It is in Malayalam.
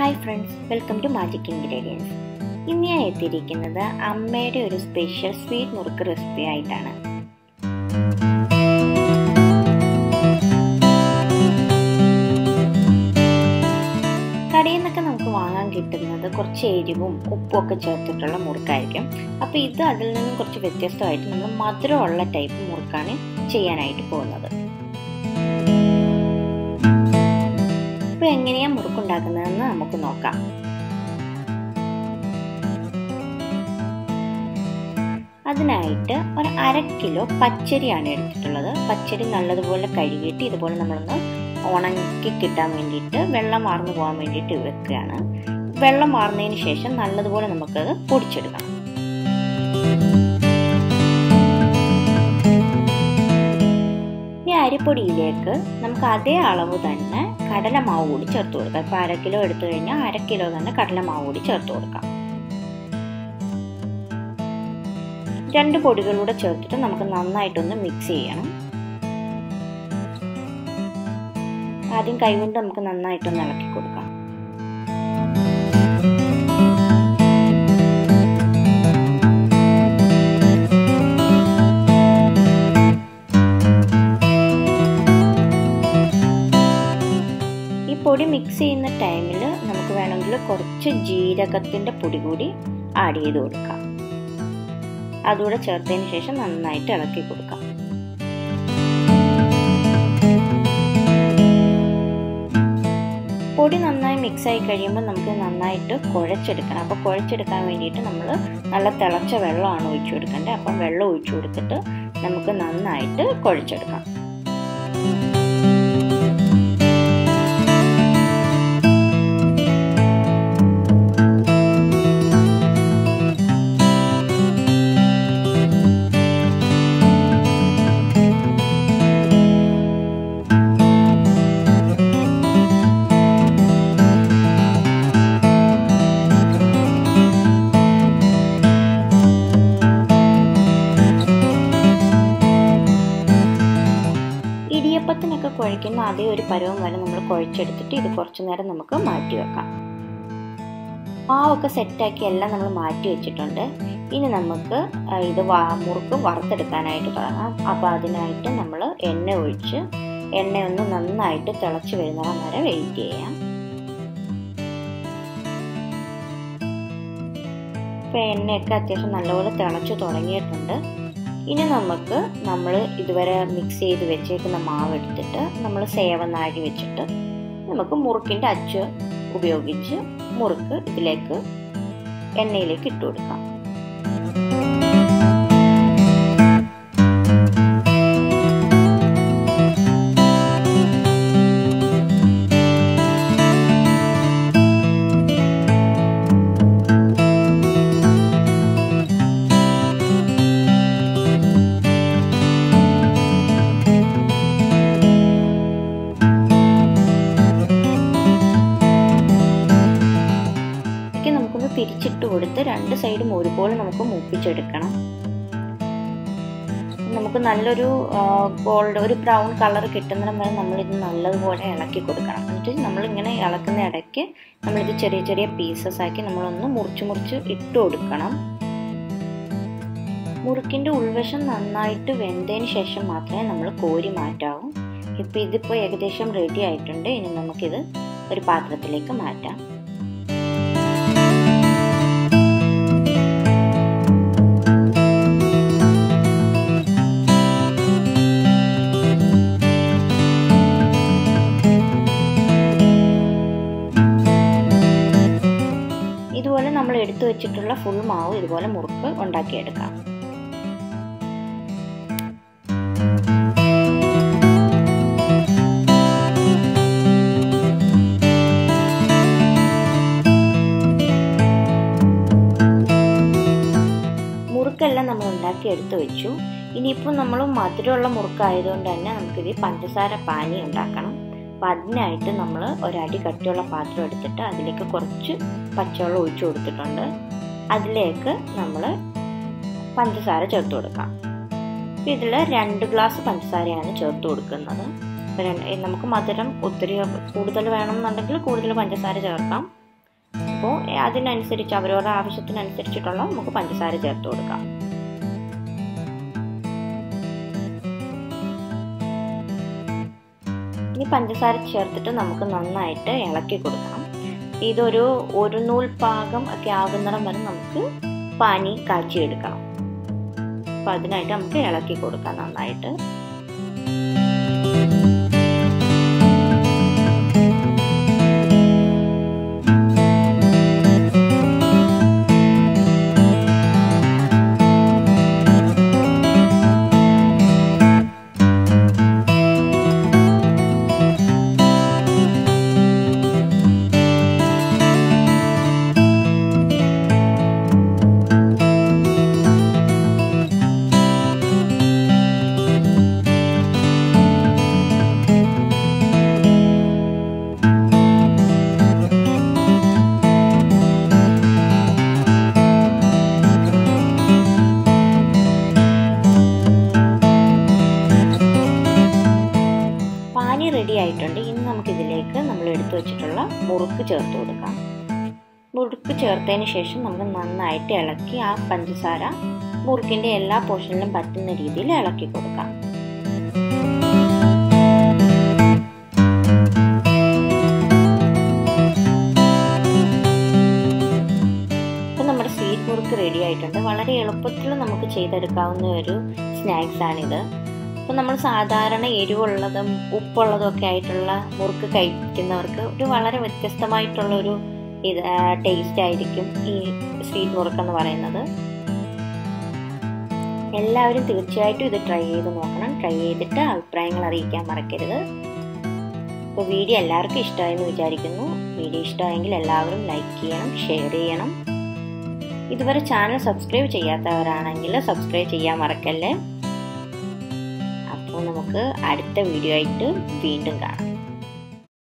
hi friends welcome to magic ingredients ഇന്ന് ഞാൻ എത്തിയിരിക്കുന്നത് അമ്മയുടെ ഒരു സ്പെഷ്യൽ സ്വീറ്റ് നുറുക്ക് റെസിപ്പി ആയിട്ടാണ് കടയിൽ നിന്നൊക്കെ നമുക്ക് വാങ്ങാൻ കിട്ടുന്നത് കുറച്ച് എരിവും ഉപ്പും ഒക്കെ ചേർത്തിട്ടുള്ള മുറുക്കായിരിക്കും അപ്പോൾ ഇത് അതിൽ നിന്നും കുറച്ച് വ്യത്യസ്തമായിട്ട് നമ്മൾ മധുരമുള്ള ടൈപ്പ് മുറുക്കാണ് ചെയ്യാനായിട്ട് പോകുന്നത് അപ്പോൾ എങ്ങനെയാണ് മുറുക്കുണ്ടാക്കുന്നതെന്ന് നമുക്ക് നോക്കാം അതിനായിട്ട് ഒരു അര കിലോ പച്ചരിയാണ് എടുത്തിട്ടുള്ളത് പച്ചരി നല്ലതുപോലെ കഴുകിയിട്ട് ഇതുപോലെ നമ്മളൊന്ന് ഉണക്കി കിട്ടാൻ വേണ്ടിയിട്ട് വെള്ളം മാർന്നു പോകാൻ വേണ്ടിയിട്ട് വെക്കുകയാണ് വെള്ളം മാറുന്നതിന് ശേഷം നല്ലതുപോലെ നമുക്കത് പൊടിച്ചെടുക്കണം ഈ അരിപ്പൊടിയിലേക്ക് നമുക്ക് അതേ അളവ് തന്നെ കടലമാവ് കൂടി ചേർത്ത് കൊടുക്കാം ഇപ്പോൾ അര കിലോ എടുത്തു കഴിഞ്ഞാൽ അര കിലോ തന്നെ കടലമാവ് കൂടി ചേർത്ത് കൊടുക്കാം രണ്ട് പൊടികളൂടെ ചേർത്തിട്ട് നമുക്ക് നന്നായിട്ടൊന്ന് മിക്സ് ചെയ്യണം ആദ്യം കൈകൊണ്ട് നമുക്ക് നന്നായിട്ടൊന്ന് ഇളക്കി കൊടുക്കാം ഈ പൊടി മിക്സ് ചെയ്യുന്ന ടൈമിൽ നമുക്ക് വേണമെങ്കിൽ കുറച്ച് ജീരകത്തിൻ്റെ പൊടി കൂടി ആഡ് ചെയ്ത് കൊടുക്കാം അതുകൂടെ ചേർത്തതിന് ശേഷം നന്നായിട്ട് ഇളക്കി കൊടുക്കാം പൊടി നന്നായി മിക്സ് ആയി കഴിയുമ്പോൾ നമുക്ക് നന്നായിട്ട് കുഴച്ചെടുക്കണം അപ്പോൾ കുഴച്ചെടുക്കാൻ വേണ്ടിയിട്ട് നമ്മൾ നല്ല തിളച്ച വെള്ളമാണ് ഒഴിച്ചു കൊടുക്കേണ്ടത് അപ്പം വെള്ളം ഒഴിച്ചു കൊടുത്തിട്ട് നമുക്ക് നന്നായിട്ട് കുഴച്ചെടുക്കാം ഇടിയപ്പത്തിനൊക്കെ കുഴയ്ക്കുന്ന അതേ ഒരു പരുവം വരെ നമ്മൾ കുഴച്ചെടുത്തിട്ട് ഇത് കുറച്ചു നേരം നമുക്ക് മാറ്റി വെക്കാം മാവൊക്കെ സെറ്റാക്കി എല്ലാം നമ്മൾ മാറ്റി വെച്ചിട്ടുണ്ട് ഇനി നമുക്ക് ഇത് മുറുക്ക് വറുത്തെടുക്കാനായിട്ട് തുടങ്ങാം അപ്പോൾ അതിനായിട്ട് നമ്മൾ എണ്ണ ഒഴിച്ച് എണ്ണയൊന്ന് നന്നായിട്ട് തിളച്ച് വരുന്നിടം വരെ വെയിറ്റ് ചെയ്യാം ഇപ്പോൾ എണ്ണയൊക്കെ അത്യാവശ്യം നല്ലപോലെ തിളച്ച് തുടങ്ങിയിട്ടുണ്ട് ഇനി നമുക്ക് നമ്മൾ ഇതുവരെ മിക്സ് ചെയ്ത് വെച്ചേക്കുന്ന മാവ് എടുത്തിട്ട് നമ്മൾ സേവനാഴി വെച്ചിട്ട് നമുക്ക് മുറുക്കിൻ്റെ അച്ച് ഉപയോഗിച്ച് മുറുക്ക് ഇതിലേക്ക് എണ്ണയിലേക്ക് ഇട്ട് കൊടുക്കാം നമുക്കൊന്ന് തിരിച്ചിട്ട് കൊടുത്ത് രണ്ട് സൈഡും ഒരുപോലെ നമുക്ക് മൂപ്പിച്ചെടുക്കണം നമുക്ക് നല്ലൊരു ഗോൾഡ് ഒരു ബ്രൗൺ കളർ കിട്ടുന്നിടം വരെ നമ്മളിത് നല്ലതുപോലെ ഇളക്കി കൊടുക്കണം എന്നിട്ട് നമ്മളിങ്ങനെ ഇളക്കുന്ന ഇടയ്ക്ക് നമ്മളിത് ചെറിയ ചെറിയ പീസസ് ആക്കി നമ്മളൊന്ന് മുറിച്ച് മുറിച്ച് ഇട്ട് കൊടുക്കണം മുറുക്കിൻ്റെ ഉൾവശം നന്നായിട്ട് വെന്തതിന് ശേഷം മാത്രമേ നമ്മൾ കോരി മാറ്റാവൂ ഇപ്പം ഇതിപ്പോൾ ഏകദേശം റെഡി ആയിട്ടുണ്ട് ഇനി നമുക്കിത് ഒരു പാത്രത്തിലേക്ക് മാറ്റാം ഇതുപോലെ നമ്മൾ എടുത്തു വെച്ചിട്ടുള്ള ഫുൾ മാവ് ഇതുപോലെ മുറുക്ക് ഉണ്ടാക്കിയെടുക്കാം മുറുക്കെല്ലാം നമ്മൾ ഉണ്ടാക്കി എടുത്തു വെച്ചു ഇനിയിപ്പോൾ നമ്മൾ മധുരമുള്ള മുറുക്കായതുകൊണ്ട് തന്നെ നമുക്കിത് പഞ്ചസാര പാനി ഉണ്ടാക്കണം അപ്പോൾ അതിനായിട്ട് നമ്മൾ ഒരടി കട്ടിയുള്ള പാത്രം എടുത്തിട്ട് അതിലേക്ക് കുറച്ച് പച്ചവെള്ളം ഒഴിച്ചു കൊടുത്തിട്ടുണ്ട് അതിലേക്ക് നമ്മൾ പഞ്ചസാര ചേർത്ത് കൊടുക്കാം ഇതിൽ രണ്ട് ഗ്ലാസ് പഞ്ചസാരയാണ് ചേർത്ത് കൊടുക്കുന്നത് നമുക്ക് മധുരം ഒത്തിരി കൂടുതൽ വേണമെന്നുണ്ടെങ്കിൽ കൂടുതൽ പഞ്ചസാര ചേർക്കാം അപ്പോൾ അതിനനുസരിച്ച് അവരവരുടെ ആവശ്യത്തിനനുസരിച്ചിട്ടുള്ള നമുക്ക് പഞ്ചസാര ചേർത്ത് കൊടുക്കാം ഇനി പഞ്ചസാര ചേർത്തിട്ട് നമുക്ക് നന്നായിട്ട് ഇളക്കി കൊടുക്കണം ഇതൊരു ഒരു നൂൽ പാകം ഒക്കെ ആകുന്നിടം വരെ നമുക്ക് പാനി കാച്ചിയെടുക്കണം അപ്പം അതിനായിട്ട് നമുക്ക് ഇളക്കി കൊടുക്കാം നന്നായിട്ട് പാനി റെഡി ആയിട്ടുണ്ട് ഇനി നമുക്കിതിലേക്ക് നമ്മൾ എടുത്തു വെച്ചിട്ടുള്ള മുറുക്ക് ചേർത്ത് കൊടുക്കാം മുറുക്ക് ചേർത്തതിന് ശേഷം നമുക്ക് നന്നായിട്ട് ഇളക്കി ആ പഞ്ചസാര മുറുക്കിൻ്റെ എല്ലാ പോർഷനിലും പറ്റുന്ന രീതിയിൽ ഇളക്കി കൊടുക്കാം ഇപ്പം നമ്മുടെ സ്വീറ്റ് മുറുക്ക് റെഡി ആയിട്ടുണ്ട് വളരെ എളുപ്പത്തിൽ നമുക്ക് ചെയ്തെടുക്കാവുന്ന ഒരു സ്നാക്സ് ആണിത് അപ്പം നമ്മൾ സാധാരണ എരിവുള്ളതും ഉപ്പുള്ളതും ഒക്കെ ആയിട്ടുള്ള മുറുക്ക് കഴിക്കുന്നവർക്ക് ഒരു വളരെ വ്യത്യസ്തമായിട്ടുള്ള ഒരു ഇത് ടേസ്റ്റ് ആയിരിക്കും ഈ സ്വീറ്റ് മുറുക്ക് എന്ന് പറയുന്നത് എല്ലാവരും തീർച്ചയായിട്ടും ഇത് ട്രൈ ചെയ്ത് നോക്കണം ട്രൈ ചെയ്തിട്ട് അഭിപ്രായങ്ങൾ അറിയിക്കാൻ മറക്കരുത് അപ്പോൾ വീഡിയോ എല്ലാവർക്കും ഇഷ്ടമായെന്ന് വിചാരിക്കുന്നു വീഡിയോ ഇഷ്ടമായെങ്കിൽ എല്ലാവരും ലൈക്ക് ചെയ്യണം ഷെയർ ചെയ്യണം ഇതുവരെ ചാനൽ സബ്സ്ക്രൈബ് ചെയ്യാത്തവരാണെങ്കിൽ സബ്സ്ക്രൈബ് ചെയ്യാൻ മറക്കല്ലേ അപ്പോൾ നമുക്ക് അടുത്ത വീഡിയോ ആയിട്ട് വീണ്ടും കാണാം